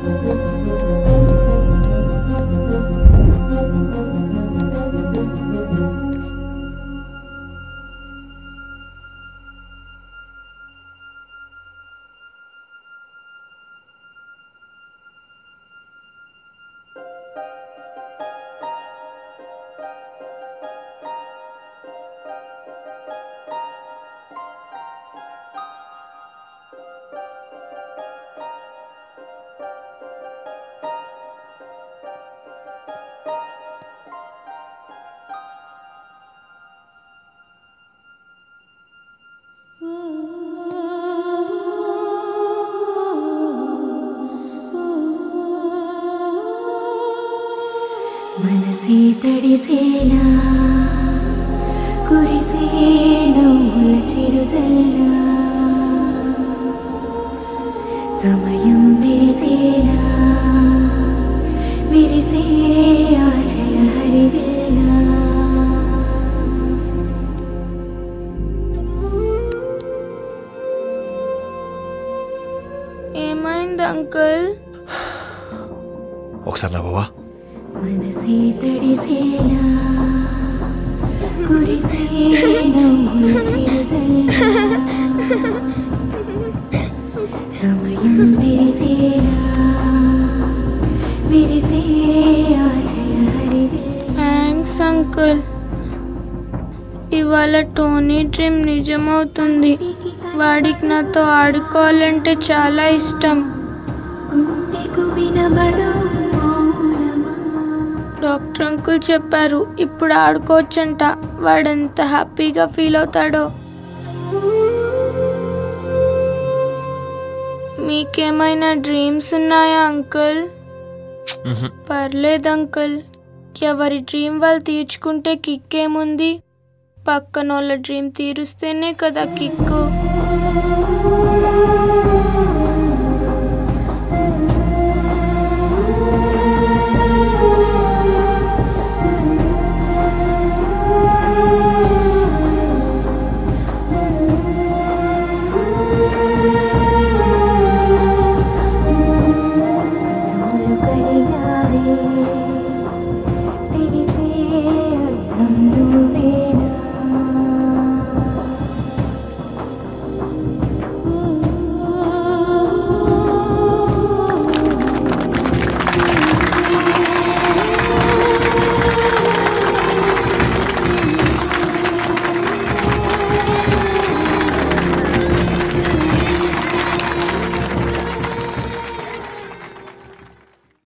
మనసే తడిసేలా కురిసే నవ్వుల చిరుజల్లా సమయం విరిసేలా విరిసే ఆశల హరివిల్లా ఏమైంది అంకుల్ ఒకసారి నవ్వవా మనసే తడిసేలా కురిసే నవ్వుల చిరుజల్లా సమయం విరిసేలా విరిసే ఆశల హరివిల్లా థ్యాంక్స్ అంకుల్ ఇవాళ టోనీ డ్రీమ్ నిజమవుతుంది వాడికి నాతో ఆడుకోవాలంటే చాలా ఇష్టం గుండెకు వినబడు మౌనమా డాక్టర్ అంకుల్ చెప్పారు ఇప్పుడు ఆడుకోవచ్చంట వాడెంత హ్యాపీగా ఫీల్ అవుతాడో మీకేమైనా డ్రీమ్స్ ఉన్నాయా అంకుల్ పర్లేదు అంకుల్ ఎవరి డ్రీమ్ వాళ్ళు తీర్చుకుంటే కిక్ ఏముంది పక్కనోళ్ళ డ్రీమ్ తీరుస్తేనే కదా కిక్కు